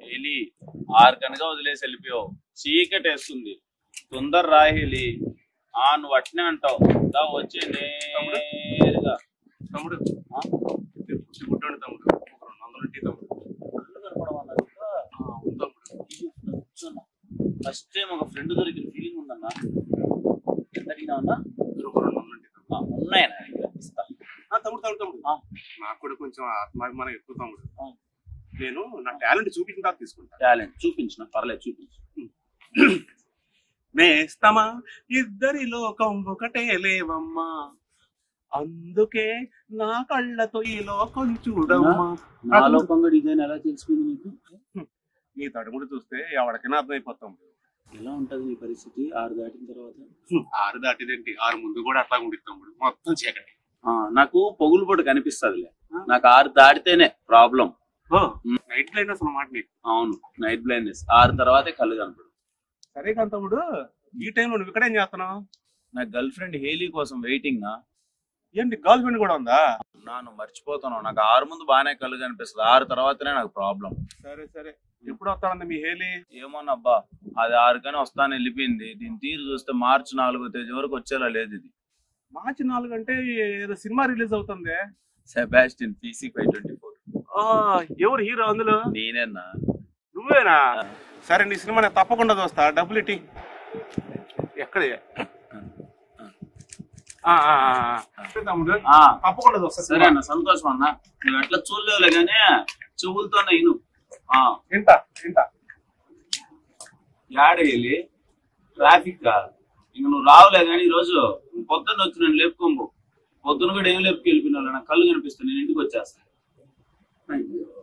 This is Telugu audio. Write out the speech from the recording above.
హేలి ఆరు కనుక వదిలేసి వెళ్ళిపోయావు చీకటి వేస్తుంది తొందర రా హేలి ఆ నువ్వు అట్నే అంటావు దా వచ్చి నేరుగా తమ్ముడు ఆ? పుట్టి పుట్టాడు తమ్ముడు ఒక రెండు వందలు టీ తమ్ముడు కళ్ళు కనపడమన్నారు కదా. ఆ, ఉంది తమ్ముడు ఫస్ట్ టైం ఒక ఫ్రెండ్ దొరికిన ఫీలింగ్ ఉందన్నా ఎంత అడిగినావన్నా ఒక రెండు వందలు టీ తమ్ముడు ఆ, ఉన్నాయన్నా ఇక్కడ ఇస్తా ఆ, తమ్ముడు తమ్ముడు తమ్ముడు ఆ. నాకు కూడా కొంచెం ఆత్మాభిమానం ఎక్కువ తమ్ముడు ఆ. నేను నా టాలెంట్ చూపించిన తర్వాత తీసుకుంటా టాలెంట్ చూపించిన పర్లేదు చూపించు నేస్తమా ఇద్దరి లోకం ఒకటే లేవమ్మా అందుకే నా కళ్ళతో ఈ లోకం చూడమ్మా నా లోకంగా డిజైన్ ఎలా తెలిసిపోయింది నీకు నీ తడుముడు చూస్తే ఎవరికైనా అర్థమైపోతాం ఎలా ఉంటది నీ పరిస్థితి ఆరు దాటిన తర్వాత ఆరు దాటిదేంటి ఆరు ముందు కూడా అట్లా ఉండి తమ్ముడు మొత్తం చీకటి ఆ, నాకు పొగులు పొడి కనిపిస్తుందిలే నాకు ఆరు దాటితేనే ప్రాబ్లం నైట్ బ్లైండ్నెస్ అన్నమాట నీకు అవును నైట్ బ్లైండ్నెస్ ఆరు తర్వాతే కళ్ళు కనపడు సరే కానీ తమ్ముడు ఈ టైంలో నువ్వు ఇక్కడ ఏం చేస్తున్నావు నా గర్ల్ ఫ్రెండ్ హేలీ కోసం వెయిటింగ్ నా ఏంటి గర్ల్ ఫ్రెండ్ కూడా ఉందా నాను మర్చిపోతాను నాకు ఆరు ముందు బాగానే కళ్ళు కనిపిస్తుంది ఆరు తర్వాతనే నాకు ప్రాబ్లం సరే సరే ఎప్పుడు వస్తానంది మీ హేలీ ఏమోనబ్బా అది ఆరు కానీ వస్తాను వెళ్ళిపోయింది దీని తీరు చూస్తే మార్చి నాలుగో తేదీ వరకు వచ్చేలా లేదు ఇది మార్చి నాలుగు అంటే ఏదో సినిమా రిలీజ్ అవుతుంది Sebastian PC five twenty four ఆ, ఎవరు హీరో అందులో నేనేనా నువ్వేనా సరే నీ సినిమా నేను తప్పకుండా చూస్తా డబ్బులు ఇటీ ఎక్కడ ఆ, ఆ, ఆ, ఆ. తమ్ముడు ఆ, తప్పకుండా చూస్తా సరే అన్న సంతోషం అన్న నువ్వు ఎట్లా చూడలేవులే కానీ చెవులతో ఇను ఆ, తింటా తింటా యాడేయాలి ట్రాఫిక్ కా ఇంక నువ్వు రావులే కానీ ఈ రోజు పొద్దున్న వచ్చి నేను లేపుకోము పొద్దున కూడా ఏం లేపుకి వెళ్ళిపోయినా నాకు కళ్ళు కనిపిస్తాను నేను ఇంటికి వచ్చేస్తాను